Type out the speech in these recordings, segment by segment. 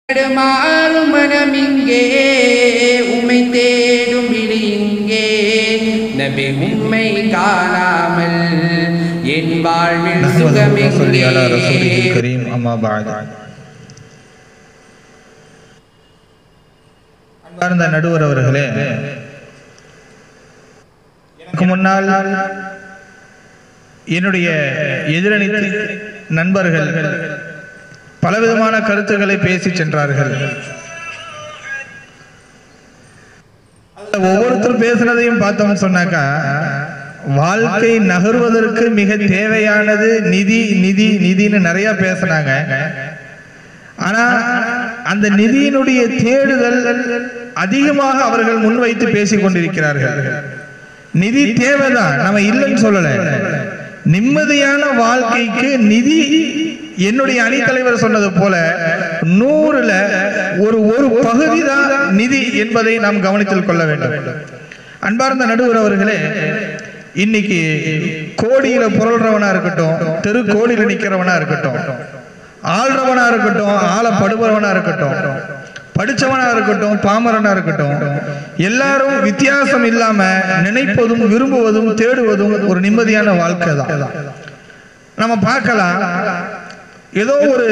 தடுமாறும் மனமிங்கே உம்மை தேடும் விழி இங்கே நபி உம்மை காணாமல் என் வாழ்வில் نحمده ونصلي على رسوله சுகமில்லை الكريم أما بعد அன்பார்ந்த நடுவர் அவர்களே எனக்கு முன்னால் என்னுடைய எதிரணி நண்பர்கள் பலவிதமான கருத்துக்களை பேசி சென்றார்கள் அதுல ஒவ்வொருத்தர் பேசுனதையும் பார்த்தோம்னு சொன்னாக்கா வாழ்க்கை நகர்வதற்கு மிக தேவையானது நிதி நிதி நிதின்னு நிறைய பேசுனாங்க ஆனா அந்த நிதியினுடைய தேடுதல் அதிகமாக அவர்கள் முன்வைத்து பேசிக் கொண்டிருக்கிறார்கள் நிதி தேவைதான் நம்ம இல்லைன்னு சொல்லல நிம்மதியான வாழ்க்கைக்கு நிதி என்னுடைய அணித்தலைவர் சொன்னது போல நூறுல ஒரு ஒரு பகுதி தான் நிதி என்பதை நாம் கவனித்துக் கொள்ள வேண்டும் அன்பார்ந்த நடுவர் அவர்களே இன்னைக்கு கோடியில புரள்றவனா இருக்கட்டும் தெரு கோடியில நிக்கிறவனா இருக்கட்டும் ஆள்றவனா இருக்கட்டும் ஆளப்படுபவனா இருக்கட்டும் படிச்சவனா இருக்கட்டும் பாமரனா இருக்கட்டும் எல்லாரும் வித்தியாசம் இல்லாம நினைப்பதும் விரும்புவதும் தேடுவதும் ஒரு நிம்மதியான வாழ்க்கை தான் நம்ம பார்க்கலாம் ஏதோ ஒரு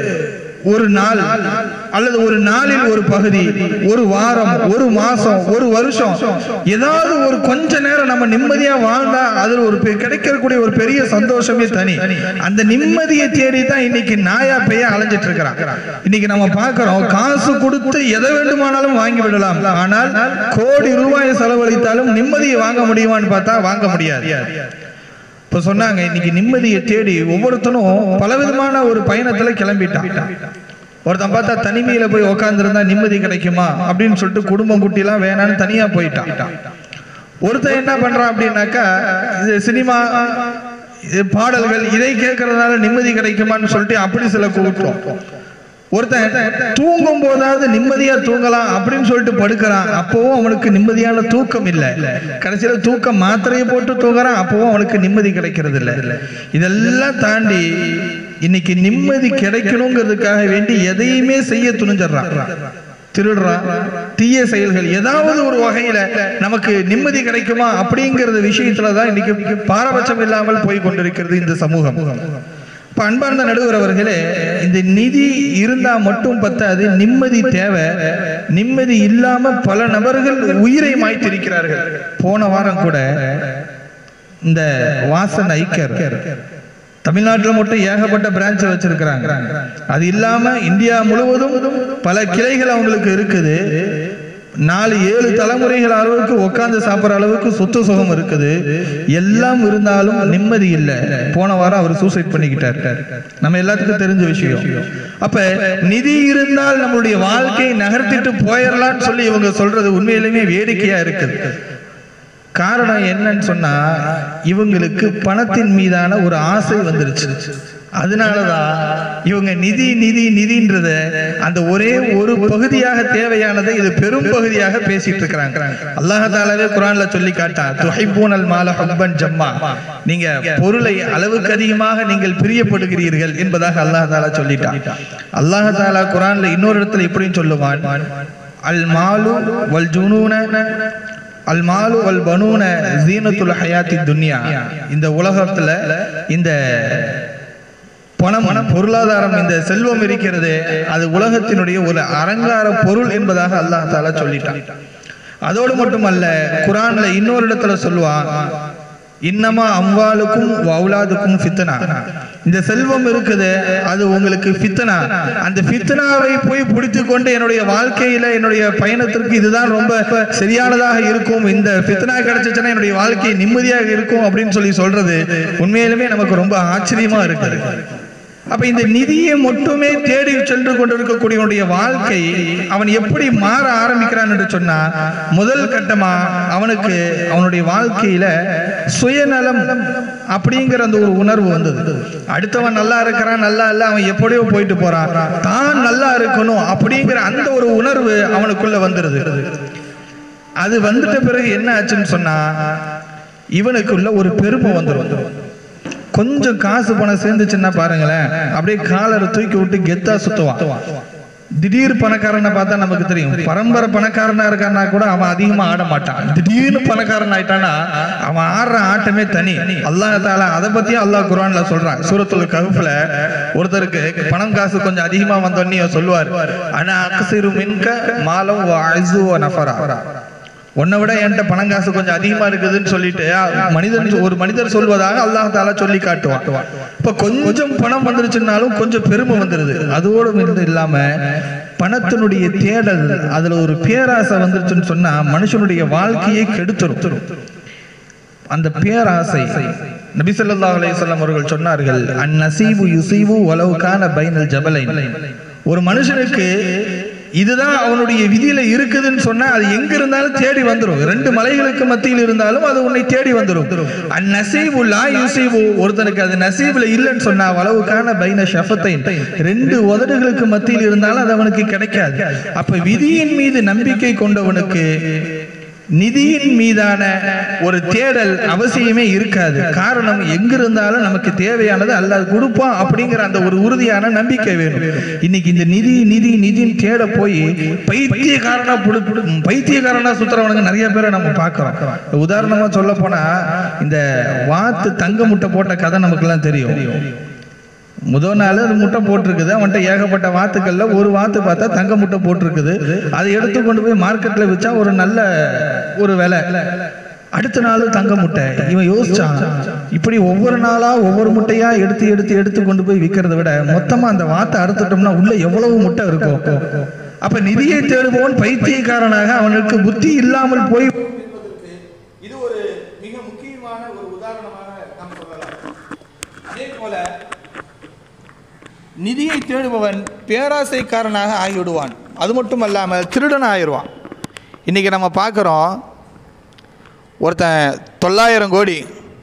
ஒரு நாள் அல்லது ஒரு நாளில் ஒரு பகுதி ஒரு வாரம் ஒரு மாசம் ஒரு வருஷம் ஏதாவது ஒரு கொஞ்ச நேரம் நம்ம நிம்மதியா வாழ்ந்தா அதுல ஒரு பெ- கிடைக்கக்கூடிய ஒரு பெரிய சந்தோஷமே தனி அந்த நிம்மதியை தேடி தான் இன்னைக்கு நாயா பெய்ய அலைஞ்சிட்டு இருக்கிறான் இன்னைக்கு நம்ம பார்க்கிறோம் காசு கொடுத்து எதை வேண்டுமானாலும் வாங்கி விடலாம் ஆனால் கோடி ரூபாயை செலவழித்தாலும் நிம்மதியை வாங்க முடியுமான்னு பார்த்தா வாங்க முடியாது இப்ப சொன்னாங்க இன்னைக்கு நிம்மதியை தேடி ஒவ்வொருத்தனும் பலவிதமான ஒரு பயணத்துல கிளம்பிட்டான் ஒருத்தன் பார்த்தா தனிமையில போய் உக்காந்துருந்தா நிம்மதி கிடைக்குமா அப்படின்னு சொல்லிட்டு குடும்பம் குட்டிலாம் வேணான்னு தனியா போயிட்டான் ஒருத்தன் என்ன பண்றான் அப்படின்னாக்கா இது சினிமா இது பாடல்கள் இதை கேட்கறதுனால நிம்மதி கிடைக்குமான்னு சொல்லிட்டு அப்படி சில கூட்டம் ஒருத்தன் தூங்கும் போதாவது நிம்மதியா தூங்கலாம் அப்படின்னு சொல்லிட்டு படுக்கிறான் அப்பவும் அவனுக்கு நிம்மதியான தூக்கம் இல்லை கடைசியில தூக்கம் மாத்திரையை போட்டு தூங்குறான் அப்பவும் அவனுக்கு நிம்மதி கிடைக்கிறது இல்லை இதெல்லாம் தாண்டி இன்னைக்கு நிம்மதி கிடைக்கணுங்கிறதுக்காக வேண்டி எதையுமே செய்ய துணிஞ்சிடறான் திருடுறான் தீய செயல்கள் ஏதாவது ஒரு வகையில நமக்கு நிம்மதி கிடைக்குமா அப்படிங்கறது விஷயத்துல தான் இன்னைக்கு பாரபட்சம் இல்லாமல் போய் கொண்டிருக்கிறது இந்த சமூகம் இப்ப அன்பார்ந்த நடுவர் அவர்களே இந்த நிதி இருந்தா மட்டும் பத்தாது நிம்மதி தேவை நிம்மதி இல்லாம பல நபர்கள் உயிரை மாய்த்திருக்கிறார்கள் போன வாரம் கூட இந்த வாசன் ஐக்கர் தமிழ்நாட்டில் மட்டும் ஏகப்பட்ட பிரான்ச் வச்சிருக்கிறாங்க அது இல்லாம இந்தியா முழுவதும் பல கிளைகள் அவங்களுக்கு இருக்குது நாலு ஏழு தலைமுறைகள் அளவுக்கு உட்கார்ந்து சாப்பிட்ற அளவுக்கு சொத்து சுகம் இருக்குது எல்லாம் இருந்தாலும் நிம்மதி இல்லை போன வாரம் அவர் சூசைட் பண்ணிக்கிட்டார் நம்ம எல்லாத்துக்கும் தெரிஞ்ச விஷயம் அப்ப நிதி இருந்தால் நம்மளுடைய வாழ்க்கையை நகர்த்திட்டு போயிடலாம்னு சொல்லி இவங்க சொல்றது உண்மையிலுமே வேடிக்கையா இருக்குது காரணம் என்னன்னு சொன்னா இவங்களுக்கு பணத்தின் மீதான ஒரு ஆசை வந்துருச்சு அதனாலதான் இவங்க நிதி நிதி நிதின்றத அந்த ஒரே ஒரு பகுதியாக தேவையானதை இது பெரும் பகுதியாக பேசிட்டு இருக்கிறாங்க அல்லாஹாலாவே குரான்ல சொல்லி காட்டா துஹைபூனல் மால ஹப்பன் ஜம்மா நீங்க பொருளை அளவுக்கு அதிகமாக நீங்கள் பிரியப்படுகிறீர்கள் என்பதாக அல்லாஹ் தாலா சொல்லிட்டான் அல்லாஹ் தாலா குரான்ல இன்னொரு இடத்துல இப்படின்னு சொல்லுவான் அல் மாலு வல் ஜுனூன அல் மாலு வல் பனூன ஜீனத்துல் ஹயாத்தி துன்யா இந்த உலகத்துல இந்த பணம் பொருளாதாரம் இந்த செல்வம் இருக்கிறது அது உலகத்தினுடைய ஒரு அலங்கார பொருள் என்பதாக அல்லாஹ் தாலா சொல்லிட்டான் அதோடு மட்டுமல்ல குரான்ல இன்னொரு இடத்துல சொல்லுவான் இன்னமா அம்வாலுக்கும் அவுலாதுக்கும் ஃபித்னா இந்த செல்வம் இருக்குது அது உங்களுக்கு ஃபித்னா அந்த ஃபித்னாவை போய் பிடித்து கொண்டு என்னுடைய வாழ்க்கையில என்னுடைய பயணத்திற்கு இதுதான் ரொம்ப சரியானதாக இருக்கும் இந்த ஃபித்னா கிடைச்சிச்சுன்னா என்னுடைய வாழ்க்கை நிம்மதியாக இருக்கும் அப்படின்னு சொல்லி சொல்றது உண்மையிலுமே நமக்கு ரொம்ப ஆச்சரியமா இருக்குது அப்ப இந்த நிதியை மட்டுமே தேடி சென்று கொண்டிருக்கக்கூடியவனுடைய வாழ்க்கை அவன் எப்படி மாற ஆரம்பிக்கிறான் என்று சொன்னா முதல் கட்டமா அவனுக்கு அவனுடைய வாழ்க்கையில சுயநலம் அப்படிங்கிற அந்த ஒரு உணர்வு வந்தது அடுத்தவன் நல்லா இருக்கிறான் நல்லா இல்ல அவன் எப்படியோ போயிட்டு போறான் தான் நல்லா இருக்கணும் அப்படிங்கிற அந்த ஒரு உணர்வு அவனுக்குள்ள வந்துருது அது வந்துட்ட பிறகு என்ன ஆச்சுன்னு சொன்னா இவனுக்குள்ள ஒரு பெருமை வந்துடும் கொஞ்சம் காசு பணம் சேர்ந்துச்சுன்னா பாருங்களேன் அப்படியே காலரை தூக்கி விட்டு கெத்தா சுத்துவான் திடீர் பணக்காரனை பார்த்தா நமக்கு தெரியும் பரம்பரை பணக்காரனா இருக்கான்னா கூட அவன் அதிகமா ஆட மாட்டான் திடீர்னு பணக்காரன் ஆயிட்டானா அவன் ஆடுற ஆட்டமே தனி அல்லாஹ் தாலா அதை பத்தியும் அல்லாஹ் குர்ஆன்ல சொல்றான் சூரத்துல் கஹ்ஃப்ல ஒருத்தருக்கு பணம் காசு கொஞ்சம் அதிகமா வந்தோடனே சொல்லுவார் ஆனா அக்ஸிரு மின்க மாலம் வ அஸு வ நஃபரா உன்னை விட என்கிட்ட பணம் காசு கொஞ்சம் அதிகமா இருக்குதுன்னு சொல்லிட்டு மனிதன் ஒரு மனிதர் சொல்வதாக அல்லாஹ் தாலா சொல்லி காட்டுவான் இப்ப கொஞ்சம் பணம் வந்துருச்சுனாலும் கொஞ்சம் பெருமை வந்துருது அதோடு இருந்து இல்லாம பணத்தினுடைய தேடல் அதுல ஒரு பேராசை வந்துருச்சுன்னு சொன்னா மனுஷனுடைய வாழ்க்கையை கெடுத்துரும் அந்த பேராசை நபி ஸல்லல்லாஹு அலைஹி வஸல்லம் அவர்கள் சொன்னார்கள் அன் நசீபு யுசீபு வலவு கான பைனல் ஜபலைன் ஒரு மனுஷனுக்கு இதுதான் அவனுடைய விதியில இருக்குதுன்னு சொன்னா அது எங்க இருந்தாலும் தேடி வந்துரும் ரெண்டு மலைகளுக்கு மத்தியில் இருந்தாலும் அது உன்னை தேடி வந்துரும் அன் நசீபு லா யுசீபு ஒருத்தனுக்கு அது நசீபுல இல்லைன்னு சொன்னா வலவுக்கான பைன ஷஃபத்தைன் ரெண்டு உதடுகளுக்கு மத்தியில் இருந்தாலும் அது அவனுக்கு கிடைக்காது அப்ப விதியின் மீது நம்பிக்கை கொண்டவனுக்கு நிதியின் மீதான ஒரு தேடல் அவசியமே இருக்காது காரணம் எங்கிருந்தாலும் நமக்கு தேவையானது அல்லாஹ் கொடுப்பான் அப்படிங்கிற அந்த ஒரு உறுதியான நம்பிக்கை வேணும் இன்னைக்கு இந்த நிதி நிதி நிதின்னு தேட போய் பைத்தியக்காரனா புடு புடு- பைத்தியக்காரனா சுத்துறவனுங்க நிறைய பேரை நம்ம பார்க்கிறோம் உதாரணமா சொல்ல போனா இந்த வாத்து தங்க முட்டை போட்ட கதை நமக்கெல்லாம் தெரியும் முதல் நாள் அது முட்டை போட்டிருக்குது அவன்கிட்ட ஏகப்பட்ட வாத்துக்கள்ல ஒரு வாத்து பார்த்தா தங்க முட்டை போட்டிருக்குது அதை எடுத்து கொண்டு போய் மார்க்கெட்ல வச்சா ஒரு நல்ல ஒரு விலை அடுத்த நாள் தங்க முட்டை இவன் யோசிச்சான் இப்படி ஒவ்வொரு நாளா ஒவ்வொரு முட்டையா எடுத்து எடுத்து எடுத்து கொண்டு போய் விற்கிறத விட மொத்தமா அந்த வாத்தை அறுத்துட்டோம்னா உள்ள எவ்வளவு முட்டை இருக்கும் அப்ப நிதியை தேடுபவன் பைத்தியக்காரனாக அவனுக்கு புத்தி இல்லாமல் போய் இது ஒரு மிக முக்கியமான ஒரு உதாரணமாக நாம் சொல்லலாம் அதே போல நிதியை தேடுபவன் பேராசைக்காரனாக ஆகிவிடுவான் அது மட்டும் அல்லாமல் திருடன் ஆயிடுவான் இன்றைக்கி நம்ம பார்க்குறோம் ஒருத்தன் தொள்ளாயிரம் கோடி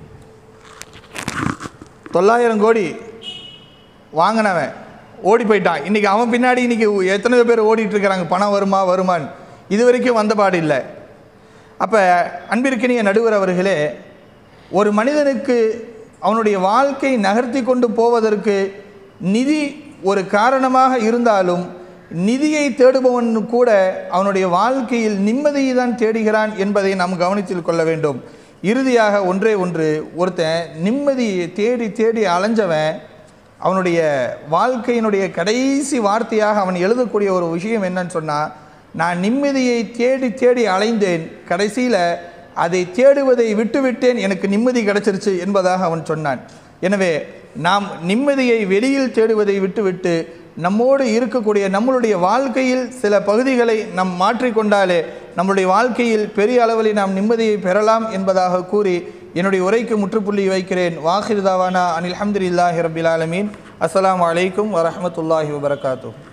தொள்ளாயிரம் கோடி வாங்கினவன் ஓடி போயிட்டான் இன்றைக்கி அவன் பின்னாடி இன்றைக்கி எத்தனையோ பேர் ஓடிட்டு இருக்கிறாங்க பணம் வருமா வருமான்னு இது வரைக்கும் வந்தபாடு இல்லை அப்போ அன்பிற்கினிய நடுவர் அவர்களே ஒரு மனிதனுக்கு அவனுடைய வாழ்க்கை நகர்த்தி கொண்டு போவதற்கு நிதி ஒரு காரணமாக இருந்தாலும் நிதியை தேடுபவன் கூட அவனுடைய வாழ்க்கையில் நிம்மதியை தான் தேடுகிறான் என்பதை நாம் கவனத்தில் கொள்ள வேண்டும் இறுதியாக ஒன்றே ஒன்று ஒருத்தன் நிம்மதியை தேடி தேடி அலைஞ்சவன் அவனுடைய வாழ்க்கையினுடைய கடைசி வார்த்தையாக அவன் எழுதக்கூடிய ஒரு விஷயம் என்னன்னு சொன்னால் நான் நிம்மதியை தேடி தேடி அலைந்தேன் கடைசியில் அதை தேடுவதை விட்டுவிட்டேன் எனக்கு நிம்மதி கிடைச்சிருச்சு என்பதாக அவன் சொன்னான் எனவே நாம் நிம்மதியை வெளியில் தேடுவதை விட்டுவிட்டு நம்மோடு இருக்கக்கூடிய நம்மளுடைய வாழ்க்கையில் சில பகுதிகளை நாம் மாற்றிக்கொண்டாலே நம்முடைய வாழ்க்கையில் பெரிய அளவில் நாம் நிம்மதியை பெறலாம் என்பதாக கூறி என்னுடைய உரைக்கு முற்றுப்புள்ளி வைக்கிறேன் வாஹிர் தாவானா அனில் அஹமதுல்லாஹி ரபில் ஆலமீன் அஸ்ஸலாமு அலைக்கும் வரஹ்மத்துல்லாஹி வபரகாத்துஹ்